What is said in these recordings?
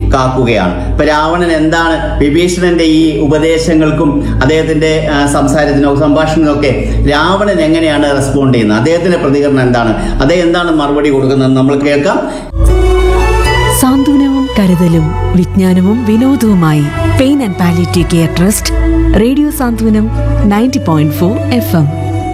കാക്കുകയാണ് ഇപ്പൊ രാവണൻ എന്താണ് വിഭീഷണന്റെ ഈ ഉപദേശങ്ങൾക്കും അദ്ദേഹത്തിന്റെ ആ, സംസാരത്തിനോ സംഭാഷണത്തിനോ ഒക്കെ രാവണൻ എങ്ങനെയാണ് റെസ്പോണ്ട് ചെയ്യുന്നത് അദ്ദേഹത്തിന്റെ പ്രതികരണം എന്താണ് അദ്ദേഹം എന്താണ് മറുപടി കൊടുക്കുന്നത് നമ്മൾ കേൾക്കാം സാന്ത്വനവും കരുതലും വിജ്ഞാനവും വിനോദവുമായി pain and palliative care trust radio Santhwanam ninety point four F M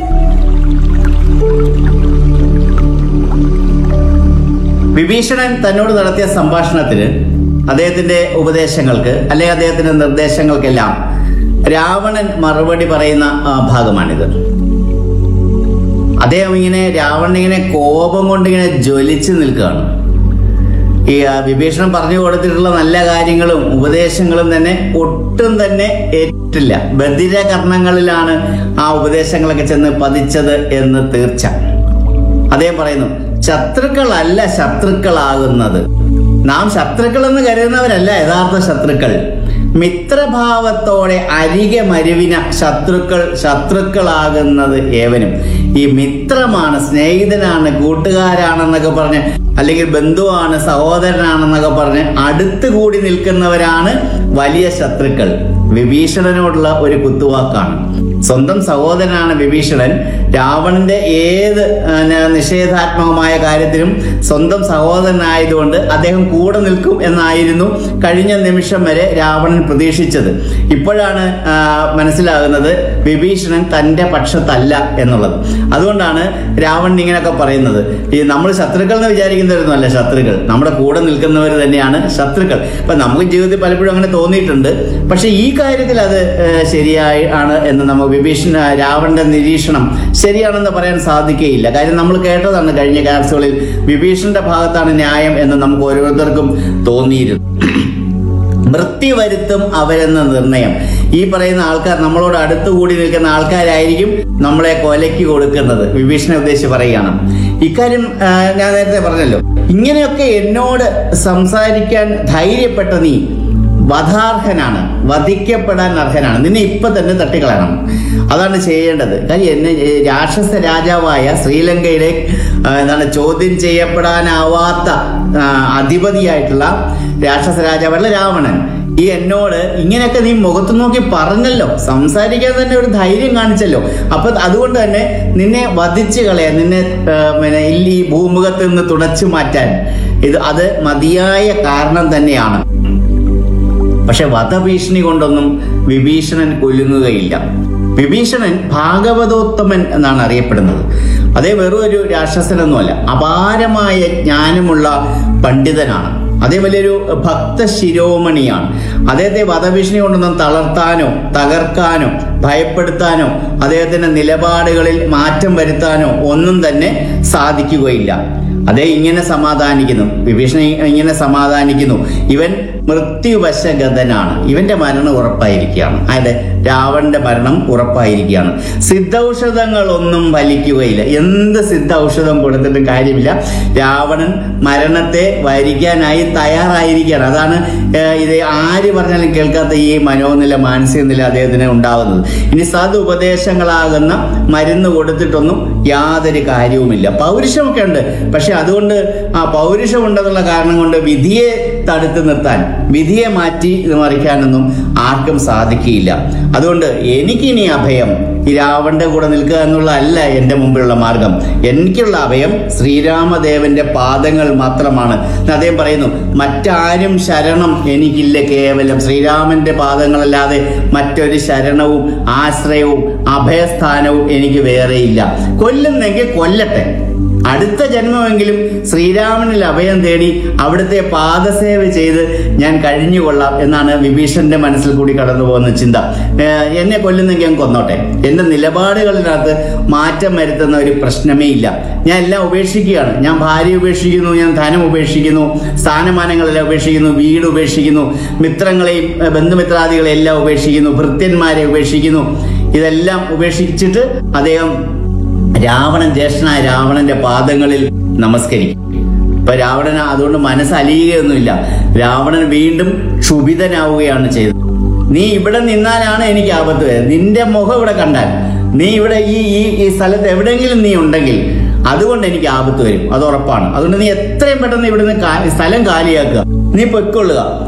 Vibheeshanan തന്നോട് നടത്തിയ സംഭാഷണത്തിന് അദ്ദേഹത്തിന്റെ ഉപദേശങ്ങൾക്ക് അല്ലെങ്കിൽ അദ്ദേഹത്തിന്റെ നിർദ്ദേശങ്ങൾക്കെല്ലാം രാവണൻ മറുപടി പറയുന്ന ആ, ഭാഗമാണിത് അദ്ദേഹം ഇങ്ങനെ രാവണൻ ഇങ്ങനെ കോപം കൊണ്ട് ഇങ്ങനെ ജ്വലിച്ച് നിൽക്കുകയാണ് ഈ ആ, വിഭീഷണൻ പറഞ്ഞു കൊടുത്തിട്ടുള്ള നല്ല കാര്യങ്ങളും ഉപദേശങ്ങളും തന്നെ ഒട്ടും തന്നെ ഏറ്റില്ല ബധിരകർണങ്ങളിലാണ് ആ ഉപദേശങ്ങളൊക്കെ ചെന്ന് പതിച്ചത് എന്ന് തീർച്ച അദ്ദേഹം പറയുന്നു ശത്രുക്കളല്ല ശത്രുക്കളാകുന്നത് നാം ശത്രുക്കൾ എന്ന് കരുതുന്നവരല്ല യഥാർത്ഥ ശത്രുക്കൾ മിത്രഭാവത്തോടെ അരികെ മരുവിന ശത്രുക്കൾ ശത്രുക്കളാകുന്നത് ഏവനും ഈ മിത്രമാണ് സ്നേഹിതനാണ് കൂട്ടുകാരാണെന്നൊക്കെ പറഞ്ഞ് അല്ലെങ്കിൽ ബന്ധുവാണ് സഹോദരനാണെന്നൊക്കെ പറഞ്ഞ് അടുത്ത് കൂടി നിൽക്കുന്നവരാണ് വലിയ ശത്രുക്കൾ വിഭീഷണനോടുള്ള ഒരു കുത്തുവാക്കാണ് സ്വന്തം സഹോദരനാണ് വിഭീഷണൻ രാവണന്റെ ഏത് ആ, ന- നിഷേധാത്മകമായ കാര്യത്തിലും സ്വന്തം സഹോദരനായതുകൊണ്ട് അദ്ദേഹം കൂടെ നിൽക്കും എന്നായിരുന്നു കഴിഞ്ഞ നിമിഷം വരെ രാവണൻ പ്രതീക്ഷിച്ചത് ഇപ്പോഴാണ് ആ, മനസ്സിലാകുന്നത് വിഭീഷണൻ തന്റെ പക്ഷത്തല്ല എന്നുള്ളത് അതുകൊണ്ടാണ് രാവണൻ ഇങ്ങനെയൊക്കെ പറയുന്നത് ഈ നമ്മൾ ശത്രുക്കൾ എന്ന് വിചാരിക്കുന്നവരൊന്നുമല്ല ശത്രുക്കൾ നമ്മുടെ കൂടെ നിൽക്കുന്നവർ തന്നെയാണ് ശത്രുക്കൾ ഇപ്പൊ നമുക്ക് ജീവിതത്തിൽ പലപ്പോഴും അങ്ങനെ തോന്നിയിട്ടുണ്ട് പക്ഷെ ഈ കാര്യത്തിൽ അത് ഏഹ്, ശരിയായി ആണ് എന്ന് നമുക്ക് വിഭീഷണ രാവണന്റെ നിരീക്ഷണം ശരിയാണെന്ന് പറയാൻ സാധിക്കുകയില്ല കാര്യം നമ്മൾ കേട്ടതാണ് കഴിഞ്ഞ ക്ലാസുകളിൽ വിഭീഷണന്റെ ഭാഗത്താണ് ന്യായം എന്ന് നമുക്ക് ഓരോരുത്തർക്കും തോന്നിയിരുന്നു മൃത്യു വരുത്തും അവരെന്ന നിർണയം ഈ പറയുന്ന ആൾക്കാർ നമ്മളോട് അടുത്തുകൂടി നിൽക്കുന്ന ആൾക്കാരായിരിക്കും നമ്മളെ കൊലയ്ക്ക് കൊടുക്കുന്നത് വിഭീഷണ ഉദ്ദേശിച്ച് പറയുകയാണ് ഇക്കാര്യം ആ, ഞാൻ നേരത്തെ പറഞ്ഞല്ലോ ഇങ്ങനെയൊക്കെ എന്നോട് സംസാരിക്കാൻ ധൈര്യപ്പെട്ട നീ വധാർഹനാണ് വധിക്കപ്പെടാൻ അർഹനാണ് നിന്നെ ഇപ്പൊ തന്നെ തട്ടിക്കളയണം അതാണ് ചെയ്യേണ്ടത് കാര്യം എന്നെ ഏ, രാക്ഷസ രാജാവായ ശ്രീലങ്കയിലെ ആ, എന്താണ് ചോദ്യം ചെയ്യപ്പെടാനാവാത്ത ആ, അധിപതിയായിട്ടുള്ള രാക്ഷസ രാജാവല്ല രാവണൻ ഈ എന്നോട് ഇങ്ങനെയൊക്കെ നീ മുഖത്ത് നോക്കി പറഞ്ഞല്ലോ സംസാരിക്കാൻ തന്നെ ഒരു ധൈര്യം കാണിച്ചല്ലോ അപ്പൊ അതുകൊണ്ട് തന്നെ നിന്നെ വധിച്ചു കളയാൻ നിന്നെ ആ, പിന്നെ ഈ ഭൂമുഖത്ത് നിന്ന് തുടച്ചു മാറ്റാൻ ഇത് അത് മതിയായ കാരണം തന്നെയാണ് പക്ഷെ വധഭീഷണി കൊണ്ടൊന്നും വിഭീഷണൻ കൊല്ലുകയില്ല വിഭീഷണൻ ഭാഗവതോത്തമൻ എന്നാണ് അറിയപ്പെടുന്നത് അതേ വെറും ഒരു രാക്ഷസനൊന്നുമല്ല അപാരമായ ജ്ഞാനമുള്ള പണ്ഡിതനാണ് അതേ വലിയൊരു ഭക്ത ശിരോമണിയാണ് അദ്ദേഹത്തെ വധഭീഷണി കൊണ്ടൊന്നും തളർത്താനോ തകർക്കാനോ ഭയപ്പെടുത്താനോ അദ്ദേഹത്തിന്റെ നിലപാടുകളിൽ മാറ്റം വരുത്താനോ ഒന്നും തന്നെ സാധിക്കുകയില്ല അതേ ഇങ്ങനെ സമാധാനിക്കുന്നു വിഭീഷണ ഇങ്ങനെ സമാധാനിക്കുന്നു ഇവൻ മൃത്യുവശഗതനാണ് ഇവന്റെ മരണം ഉറപ്പായിരിക്കുകയാണ് അതെ രാവണന്റെ മരണം ഉറപ്പായിരിക്കുകയാണ് സിദ്ധൌഷധങ്ങളൊന്നും ഫലിക്കുകയില്ല എന്ത് സിദ്ധ ഔഷധം കൊടുത്തിട്ടും കാര്യമില്ല രാവണൻ മരണത്തെ വരിക്കാനായി തയ്യാറായിരിക്കുകയാണ് അതാണ് ഏഹ്, ഇത് ആര് പറഞ്ഞാലും കേൾക്കാത്ത ഈ മനോനില മാനസിക നില അദ്ദേഹത്തിന് ഉണ്ടാകുന്നത് ഇനി സത് ഉപദേശങ്ങളാകുന്ന മരുന്ന് കൊടുത്തിട്ടൊന്നും യാതൊരു കാര്യവുമില്ല പൗരുഷമൊക്കെ ഉണ്ട് പക്ഷെ അതുകൊണ്ട് ആ പൗരുഷം ഉണ്ടെന്നുള്ള കാരണം കൊണ്ട് വിധിയെ തടുത്തു നിർത്താൻ വിധിയെ മാറ്റി മറിക്കാനൊന്നും ആർക്കും സാധിക്കില്ല അതുകൊണ്ട് എനിക്കിനി അഭയം ഈ രാവണന്റെ കൂടെ നിൽക്കുക എന്നുള്ളതല്ല എൻ്റെ മുമ്പിലുള്ള മാർഗം എനിക്കുള്ള അഭയം ശ്രീരാമദേവന്റെ പാദങ്ങൾ മാത്രമാണ് എന്ന് അദ്ദേഹം പറയുന്നു മറ്റാരും ശരണം എനിക്കില്ല കേവലം ശ്രീരാമന്റെ പാദങ്ങളല്ലാതെ മറ്റൊരു ശരണവും ആശ്രയവും അഭയസ്ഥാനവും എനിക്ക് വേറെയില്ല കൊല്ലുന്നെങ്കിൽ കൊല്ലട്ടെ അടുത്ത ജന്മമെങ്കിലും ശ്രീരാമനിൽ അഭയം തേടി അവിടുത്തെ പാദസേവ ചെയ്ത് ഞാൻ കഴിഞ്ഞുകൊള്ളാം എന്നാണ് വിഭീഷണന്റെ മനസ്സിൽ കൂടി കടന്നു പോകുന്ന ചിന്ത ഏഹ് എന്നെ കൊല്ലുന്നെങ്കിൽ ഞാൻ കൊന്നോട്ടെ എന്റെ നിലപാടുകളിനകത്ത് മാറ്റം വരുത്തുന്ന ഒരു പ്രശ്നമേ ഇല്ല ഞാൻ എല്ലാം ഉപേക്ഷിക്കുകയാണ് ഞാൻ ഭാര്യ ഉപേക്ഷിക്കുന്നു ഞാൻ ധനം ഉപേക്ഷിക്കുന്നു സ്ഥാനമാനങ്ങളെല്ലാം ഉപേക്ഷിക്കുന്നു വീട് ഉപേക്ഷിക്കുന്നു മിത്രങ്ങളെയും ഏഹ് ബന്ധുമിത്രാദികളെയും എല്ലാം ഉപേക്ഷിക്കുന്നു ഭൃത്യന്മാരെ ഉപേക്ഷിക്കുന്നു ഇതെല്ലാം ഉപേക്ഷിച്ചിട്ട് അദ്ദേഹം രാവണൻ ജ്യേഷ്ഠനായ രാവണന്റെ പാദങ്ങളിൽ നമസ്കരിക്കും ഇപ്പൊ രാവണൻ അതുകൊണ്ട് മനസ്സലിയുകയൊന്നുമില്ല രാവണൻ വീണ്ടും ക്ഷുഭിതനാവുകയാണ് ചെയ്തത് നീ ഇവിടെ നിന്നാലാണ് എനിക്ക് ആപത്ത് വരുന്നത് നിന്റെ മുഖം ഇവിടെ കണ്ടാൽ നീ ഇവിടെ ഈ ഈ ഈ സ്ഥലത്ത് എവിടെയെങ്കിലും നീ ഉണ്ടെങ്കിൽ അതുകൊണ്ട് എനിക്ക് ആപത്ത് വരും അത് ഉറപ്പാണ് അതുകൊണ്ട് നീ എത്രയും പെട്ടെന്ന് ഇവിടുന്ന് കാ- സ്ഥലം കാലിയാക്കുക നീ പൊയ്ക്കൊള്ളുക